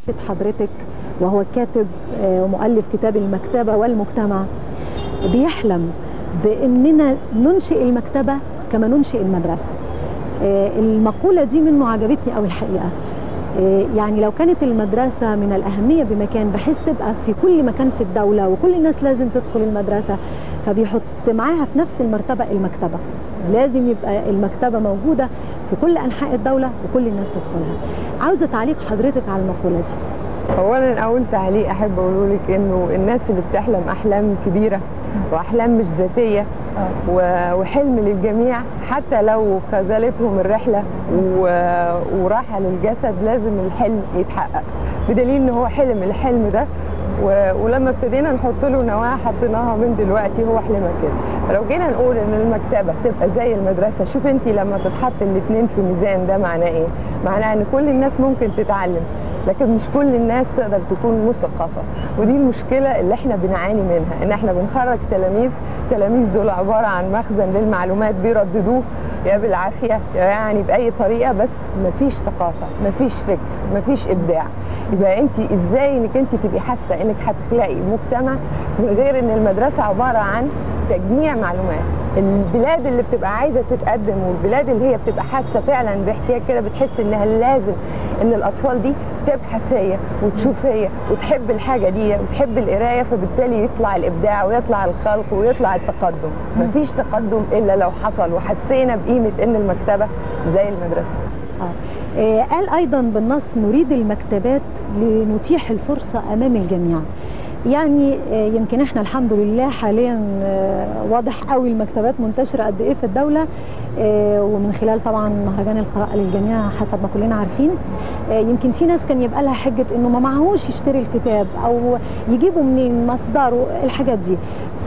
حضرتك وهو كاتب آه، ومؤلف كتاب المكتبة والمجتمع بيحلم بأننا ننشئ المكتبة كما ننشئ المدرسة آه، المقولة دي منه عجبتني أوي الحقيقة آه، يعني لو كانت المدرسة من الأهمية بمكان بحيث تبقى في كل مكان في الدولة وكل الناس لازم تدخل المدرسة فبيحط معاها في نفس المرتبة المكتبة لازم يبقى المكتبة موجودة في كل أنحاء الدولة وكل الناس تدخلها عاوزة تعليق حضرتك على المقولة دي اولا اول تعليق احب اقوله لك انه الناس اللي بتحلم احلام كبيره واحلام مش ذاتيه و- وحلم للجميع حتى لو خذلتهم الرحله و- وراحه للجسد لازم الحلم يتحقق بدليل ان هو حلم الحلم ده و- ولما ابتدينا نحط له نواه حطيناها من دلوقتي هو حلمك كده فلو جينا نقول ان المكتبه تبقى زي المدرسه شوف انت لما تتحط الاثنين في ميزان ده معناه ايه معناه ان كل الناس ممكن تتعلم لكن مش كل الناس تقدر تكون مثقفه ودي المشكله اللي احنا بنعاني منها ان احنا بنخرج تلاميذ تلاميذ دول عباره عن مخزن للمعلومات بيرددوه يا بالعافيه يا يعني باي طريقه بس مفيش ثقافه مفيش فكر مفيش ابداع يبقى انت ازاي انك انت تبقي حاسه انك هتخلقي مجتمع من غير ان المدرسه عباره عن تجميع معلومات البلاد اللي بتبقى عايزه تتقدم والبلاد اللي هي بتبقى حاسه فعلا باحتياج كده بتحس انها لازم ان الاطفال دي تبحث هي وتشوف هي وتحب الحاجه دي وتحب القرايه فبالتالي يطلع الابداع ويطلع الخلق ويطلع التقدم مفيش تقدم الا لو حصل وحسينا بقيمه ان المكتبه زي المدرسه آه. آه، قال أيضا بالنص نريد المكتبات لنتيح الفرصة أمام الجميع يعني آه، يمكن احنا الحمد لله حاليا آه، واضح قوي المكتبات منتشرة قد ايه في الدولة آه، ومن خلال طبعا مهرجان القراءة للجميع حسب ما كلنا عارفين آه، يمكن في ناس كان يبقى لها حجة انه ما معهوش يشتري الكتاب او يجيبه منين مصدره الحاجات دي ف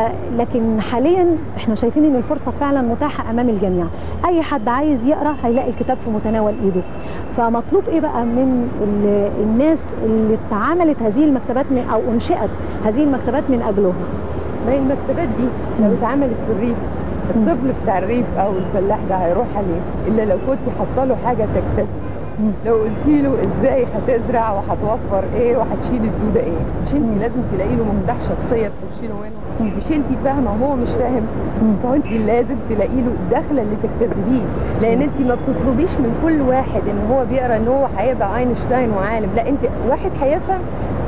لكن حاليا احنا شايفين ان الفرصه فعلا متاحه امام الجميع اي حد عايز يقرا هيلاقي الكتاب في متناول ايده فمطلوب ايه بقى من ال- الناس اللي اتعملت هذه المكتبات من او انشئت هذه المكتبات من اجلهم ما هي المكتبات دي لو اتعملت في الريف الطفل بتاع الريف او الفلاح ده هيروح عليه الا لو كنت حاطه له حاجه تجتذب لو قلت له ازاي هتزرع وهتوفر ايه وهتشيل الدوده ايه مش انت لازم تلاقي له مفتاح شخصيه تخشي له منه مش انت فاهمه وهو مش فاهم فانت لازم تلاقي له الدخله اللي تجتذبيه لان انت ما بتطلبيش من كل واحد ان هو بيقرا ان هو هيبقى اينشتاين وعالم لا انت واحد هيفهم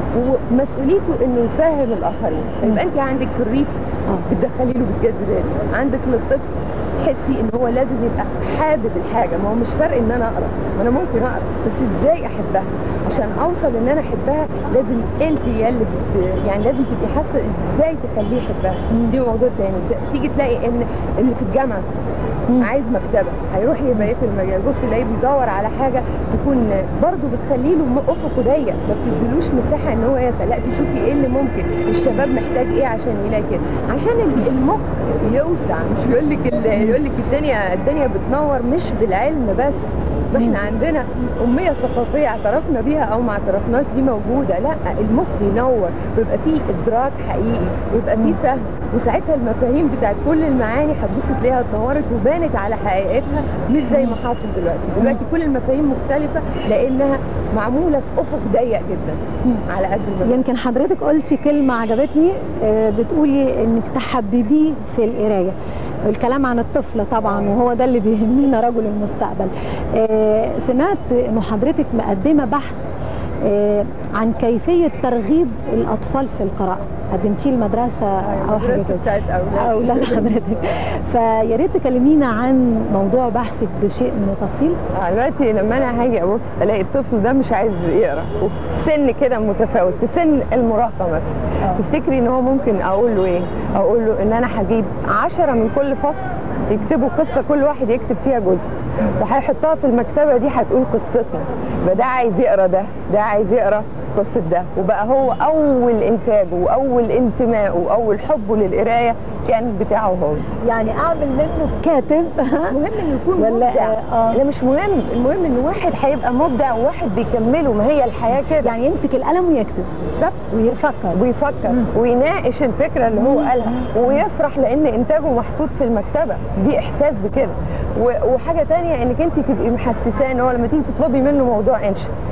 ومسؤوليته انه يفهم الاخرين فيبقى انت عندك في الريف بتدخلي له بالجذبه دي عندك للطفل تحسي ان هو لازم يبقى حابب الحاجه ما هو مش فرق ان انا اقرا ما انا ممكن اقرا بس ازاي احبها عشان اوصل ان انا احبها لازم انت هي اللي بت... يعني لازم تبقي حاسه ازاي تخليه يحبها دي موضوع تاني ت- تيجي تلاقي ان اللي في الجامعه عايز مكتبه هيروح يبقى في المجال بص يلاقيه بيدور على حاجه تكون برضه بتخلي له م- افقه ضيق ما بتديلوش مساحه ان هو يسال لا تشوفي ايه اللي ممكن الشباب محتاج ايه عشان يلاقي كده عشان ال- المخ يوسع مش يقول لك يقول لك الدنيا الدنيا بتنور مش بالعلم بس ما احنا عندنا اميه ثقافيه اعترفنا بيها او ما اعترفناش دي موجوده لا المخ ينور ويبقى فيه ادراك حقيقي ويبقى فيه فهم وساعتها المفاهيم بتاعت كل المعاني هتبص تلاقيها اتطورت وبانت على حقيقتها مش زي ما حاصل دلوقتي دلوقتي كل المفاهيم مختلفه لانها معموله في افق ضيق جدا على قد المفاهيم يمكن حضرتك قلتي كلمه عجبتني آه، بتقولي انك تحببيه في القرايه الكلام عن الطفل طبعا وهو ده اللي بيهمنا رجل المستقبل آه، سمعت انه حضرتك مقدمه بحث آه، عن كيفيه ترغيب الاطفال في القراءه قدمتيه المدرسه او حاجه المدرسة كده بتاعت اولاد اولاد حضرتك فيا ريت تكلمينا عن موضوع بحثك بشيء من التفصيل آه، دلوقتي لما انا هاجي ابص الاقي الطفل ده مش عايز يقرا وفي سن كده متفاوت في سن المراهقه مثلا تفتكري ان هو ممكن اقول له ايه؟ اقول له ان انا هجيب عشرة من كل فصل يكتبوا قصه كل واحد يكتب فيها جزء وهيحطها في المكتبه دي هتقول قصتنا يبقى ده عايز يقرا ده ده عايز يقرا قصه ده وبقى هو اول انتاجه واول انتمائه واول حبه للقرايه كان بتاعه هو يعني اعمل منه كاتب مش مهم انه يكون ولا- مبدع آه. لا مش مهم المهم ان واحد هيبقى مبدع وواحد بيكمله ما هي الحياه كده يعني يمسك القلم ويكتب بالظبط ويفكر ويفكر ويناقش الفكره اللي هو قالها ويفرح لان انتاجه محطوط في المكتبه دي احساس بكده و- وحاجه تانية انك انت تبقي محسساه ان هو لما تيجي تطلبي منه موضوع انشا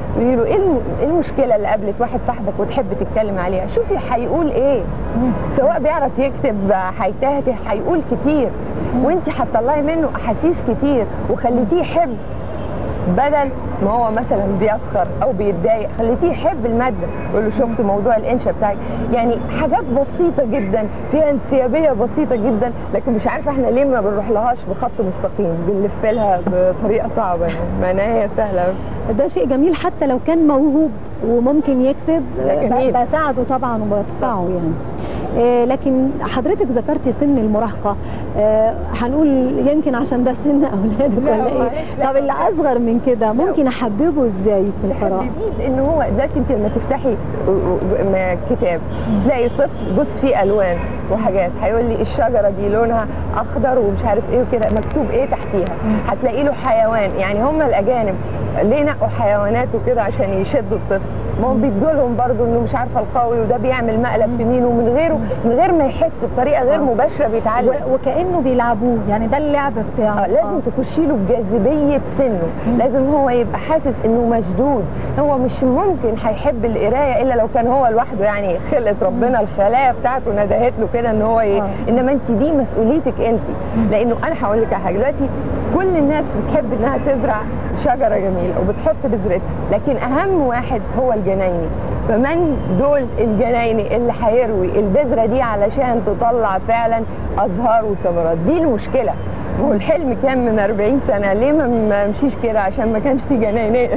قولي له ايه الم- إيه المشكله اللي قابلت واحد صاحبك وتحب تتكلم عليها شوفي هيقول ايه سواء بيعرف يكتب هيتهته هيقول كتير وانت هتطلعي منه احاسيس كتير وخليتيه يحب بدل ما هو مثلا بيسخر او بيتضايق خليتيه يحب الماده يقول له شفت موضوع الانشا بتاعك يعني حاجات بسيطه جدا فيها انسيابيه بسيطه جدا لكن مش عارفه احنا ليه ما بنروح لهاش بخط مستقيم بنلف لها بطريقه صعبه يعني مع ان هي سهله ده شيء جميل حتى لو كان موهوب وممكن يكتب ده جميل. ب- بساعده طبعا وبدفعه يعني آه، لكن حضرتك ذكرتي سن المراهقة آه، هنقول يمكن عشان ده سن أولادك لا، ولا إيه معلش، لا. طب اللي أصغر من كده ممكن أحببه إزاي في القراءة تحببيه لان هو دلوقتي انت لما تفتحي م- كتاب تلاقي طفل بص فيه الوان وحاجات هيقول لي الشجره دي لونها اخضر ومش عارف ايه وكده مكتوب ايه تحتيها هتلاقي له حيوان يعني هم الاجانب ليه نقوا حيوانات وكده عشان يشدوا الطفل ما هم بيدوا لهم برضه انه مش عارفه القوي وده بيعمل مقلب في مين ومن غيره من غير ما يحس بطريقه غير آه. مباشره بيتعلم و- وكأنه بيلعبوه يعني ده اللعب بتاعه اه لازم تخشي له بجاذبيه سنه لازم هو يبقى حاسس انه مشدود هو مش ممكن هيحب القرايه الا لو كان هو لوحده يعني خلقه ربنا الخلايا بتاعته ندهت له كده ان هو ي... آه. انما انت دي مسؤوليتك انت لانه انا هقول لك على حاجه دلوقتي كل الناس بتحب انها تزرع شجره جميله وبتحط بذرتها لكن اهم واحد هو الجنايني فمن دول الجنايني اللي هيروي البذره دي علشان تطلع فعلا ازهار وثمرات دي المشكله هو الحلم كان من 40 سنه ليه ما ما مشيش كده عشان ما كانش في جناينيه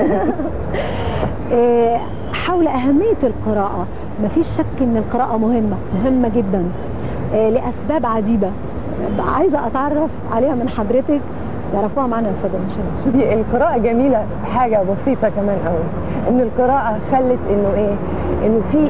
آه، حول أهمية القراءة مفيش شك إن القراءة مهمة مهمة جدا آه، لأسباب عديدة عايزة أتعرف عليها من حضرتك يعرفوها معنا يا أستاذة مشاهد شوفي القراءة جميلة حاجة بسيطة كمان قوي إن القراءة خلت إنه إيه؟ إنه في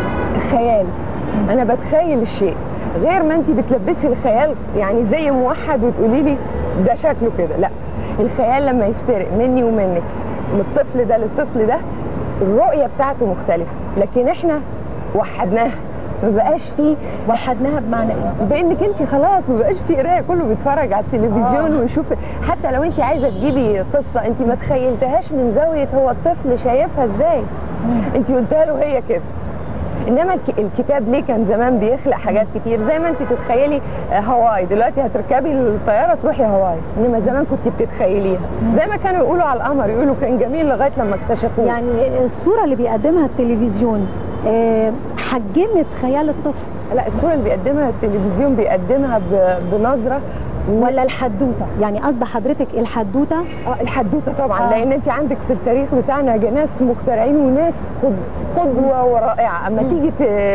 خيال أنا بتخيل الشيء غير ما أنت بتلبسي الخيال يعني زي موحد وتقولي لي ده شكله كده لا الخيال لما يفترق مني ومنك من الطفل ده للطفل ده الرؤية بتاعته مختلفة لكن إحنا وحدناها ما بقاش فيه وحدناها بمعنى إيه؟ بانك انت خلاص ما بقاش في قرايه كله بيتفرج على التلفزيون ويشوف حتى لو انت عايزه تجيبي قصه انت ما تخيلتهاش من زاويه هو الطفل شايفها ازاي انت قلتها له هي كده انما الك- الكتاب ليه كان زمان بيخلق حاجات كتير زي ما انت تتخيلي آه، هواي دلوقتي هتركبي الطياره تروحي هواي انما زمان كنت بتتخيليها زي ما كانوا يقولوا على القمر يقولوا كان جميل لغايه لما اكتشفوه يعني الصورة اللي بيقدمها التلفزيون آه، حجمت خيال الطفل لا الصوره اللي بيقدمها التلفزيون بيقدمها ب- بنظره ولا الحدوتة يعني قصد حضرتك الحدوتة اه الحدوته طبعا آه. آه. لان انت عندك في التاريخ بتاعنا ناس مخترعين وناس قد- قدوه ورائعه اما تيجي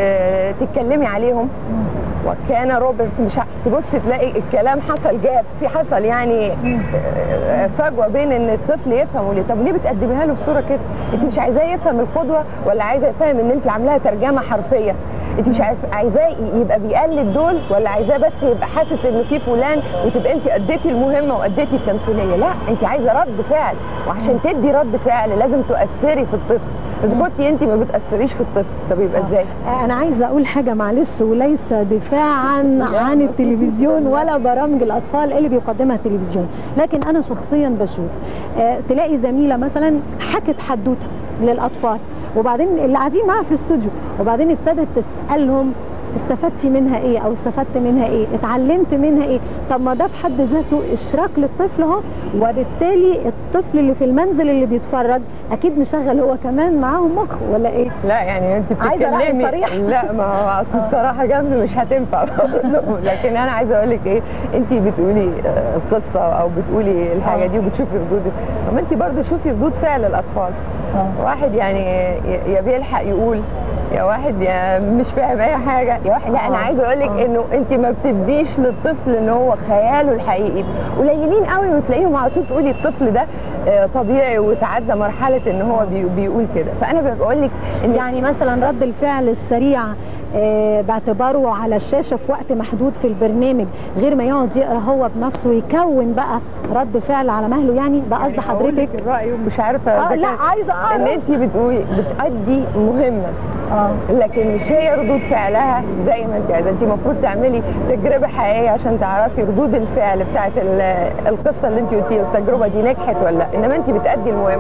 ت- تتكلمي عليهم وكان روبرت مش ع- تبص تلاقي الكلام حصل جاب في حصل يعني آه، فجوه بين ان الطفل يفهم وليه طب ليه بتقدميها له بصوره كده انت مش عايزاه يفهم القدوه ولا عايزه يفهم ان انت عاملاها ترجمه حرفيه انت مش عارف عايزاه يبقى بيقلد دول ولا عايزاه بس يبقى حاسس ان في فلان وتبقى انت اديتي المهمه واديتي التمثيليه لا انت عايزه رد فعل وعشان تدي رد فعل لازم تؤثري في الطفل اذا كنتي انت ما بتاثريش في الطفل طب يبقى ازاي انا عايزه اقول حاجه معلش وليس دفاعا عن التلفزيون ولا برامج الاطفال اللي بيقدمها التلفزيون لكن انا شخصيا بشوف آه، تلاقي زميله مثلا حكت حدوته للاطفال وبعدين اللي قاعدين معاها في الاستوديو وبعدين ابتدت تسالهم استفدتي منها ايه او استفدت منها ايه اتعلمت منها ايه طب ما ده في حد ذاته اشراك للطفل اهو وبالتالي الطفل اللي في المنزل اللي بيتفرج اكيد مشغل هو كمان معاهم مخ ولا ايه لا يعني انت عايزة رأي بتتكلمي صريح. لا ما هو اصل الصراحه جنب مش هتنفع لكن انا عايزه اقول لك ايه انت بتقولي آه، قصه او بتقولي الحاجه آه. دي وبتشوفي ردود طب ما انت برضه شوفي ردود فعل الاطفال آه. واحد يعني ي- يا بيلحق يقول يا واحد يا مش فاهم اي حاجه يا واحد لا انا آه. عايزه اقول لك آه. انه انت ما بتديش للطفل ان هو خياله الحقيقي قليلين قوي وتلاقيهم على طول تقولي الطفل ده آه، طبيعي وتعدى مرحله ان هو بي- بيقول كده فانا بقول لك ان يعني مثلا رد الفعل السريع آه، باعتباره على الشاشه في وقت محدود في البرنامج غير ما يقعد يقرا هو بنفسه ويكون بقى رد فعل على مهله يعني ده قصد يعني هقول حضرتك لك الراي ومش عارفه اه إذا لا كان- عايزه ان اعرف انت بتقولي بتأدي مهمه اه لكن مش هي ردود فعلها زي ما انت عايزه انت المفروض تعملي تجربه حقيقيه عشان تعرفي ردود الفعل بتاعت ال- القصه اللي انت قلتيها التجربه دي نجحت ولا لا انما انت بتأدي المهمه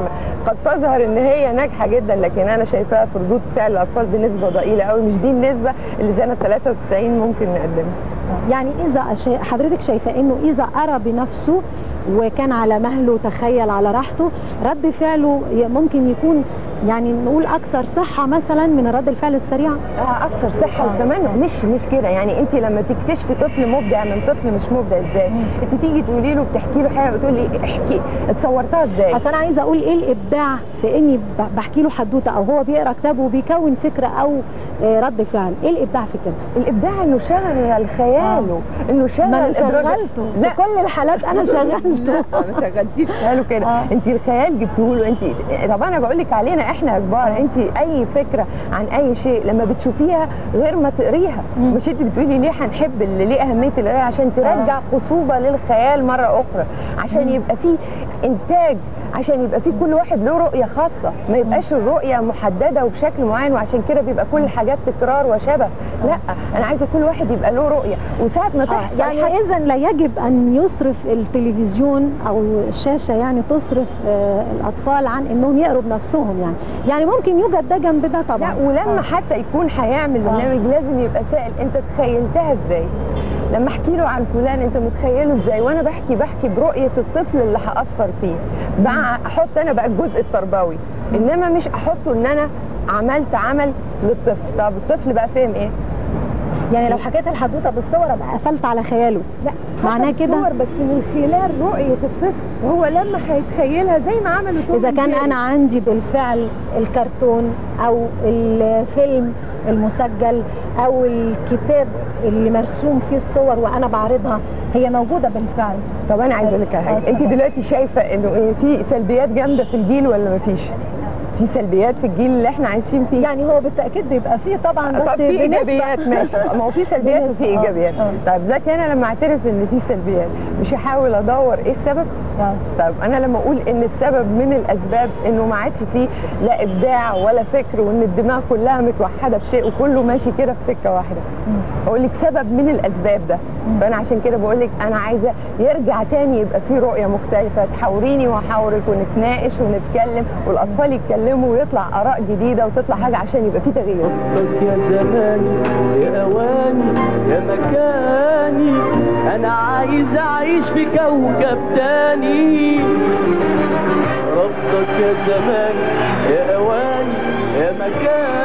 قد تظهر ان هي ناجحه جدا لكن انا شايفاها في ردود فعل الاطفال بنسبه ضئيله قوي مش دي النسبه اللي سنه 93 ممكن نقدمها يعني اذا شا- حضرتك شايفه انه اذا ارى بنفسه وكان على مهله تخيل على راحته رد فعله ي- ممكن يكون يعني نقول اكثر صحه مثلا من رد الفعل السريع اه اكثر صحه آه. وكمان مش مش كده يعني انت لما تكتشفي طفل مبدع من طفل مش مبدع ازاي انت تيجي تقولي له بتحكي له حاجه وتقول لي احكي اتصورتها ازاي اصل انا عايزه اقول ايه الابداع في اني ب- بحكي له حدوته او هو بيقرا كتاب وبيكون فكره او آه، رد فعل ايه الابداع في كده الابداع انه شغل خياله انه شغل ما انا إدراك- شغلته لا في كل الحالات انا شغلته لا ما شغلتيش خياله كده آه. انت الخيال جبتيه له انت طب انا بقول لك علينا احنا كبار انت اي فكره عن اي شيء لما بتشوفيها غير ما تقريها مم. مش انت بتقولي ليه هنحب اللي ليه اهميه القرايه عشان ترجع خصوبه للخيال مره اخرى عشان يبقى في انتاج عشان يبقى في كل واحد له رؤيه خاصه ما يبقاش الرؤيه محدده وبشكل معين وعشان كده بيبقى كل الحاجات تكرار وشبه لا انا عايزه كل واحد يبقى له رؤيه وساعه ما آه، تحصل يعني حاجة- اذا لا يجب ان يصرف التلفزيون او الشاشه يعني تصرف آه، الاطفال عن انهم يقروا بنفسهم يعني يعني ممكن يوجد ده جنب ده طبعا لا ولما آه. حتى يكون هيعمل برنامج لازم يبقى سائل انت تخيلتها ازاي لما احكي له عن فلان انت متخيله ازاي وانا بحكي بحكي برؤيه الطفل اللي هاثر فيه بقى احط انا بقى الجزء التربوي انما مش احطه ان انا عملت عمل للطفل طب الطفل بقى فهم ايه يعني لو حكيت الحدوته بالصور ابقى قفلت على خياله لا معناه حتى كده؟ الصور بس من خلال رؤيه الطفل هو لما هيتخيلها زي ما عملوا توم اذا كان وجيري. انا عندي بالفعل الكرتون او الفيلم المسجل او الكتاب اللي مرسوم فيه الصور وانا بعرضها هي موجوده بالفعل طب انا عايزه اقول لك على حاجه انت دلوقتي شايفه انه إيه في سلبيات جامده في الجيل ولا مفيش في سلبيات في الجيل اللي احنا عايشين فيه يعني هو بالتاكيد بيبقى فيه طبعا بس طب في بنسبة- ايجابيات ماشي ما هو في سلبيات بنسبة، وفي آه، ايجابيات آه. طيب لكن انا لما اعترف ان في سلبيات مش هحاول ادور ايه السبب آه. طيب انا لما اقول ان السبب من الاسباب انه ما عادش فيه لا ابداع ولا فكر وان الدماغ كلها متوحده بشيء وكله ماشي كده في سكه واحده اقول لك سبب من الاسباب ده فانا عشان كده بقول لك انا عايزه يرجع تاني يبقى في رؤيه مختلفه تحاوريني واحاورك ونتناقش ونتكلم والاطفال يتكلموا ويطلع اراء جديده وتطلع حاجه عشان يبقى في تغيير ربك يا زماني يا اواني يا مكاني انا عايز اعيش في كوكب تاني ربك يا زماني يا اواني يا مكاني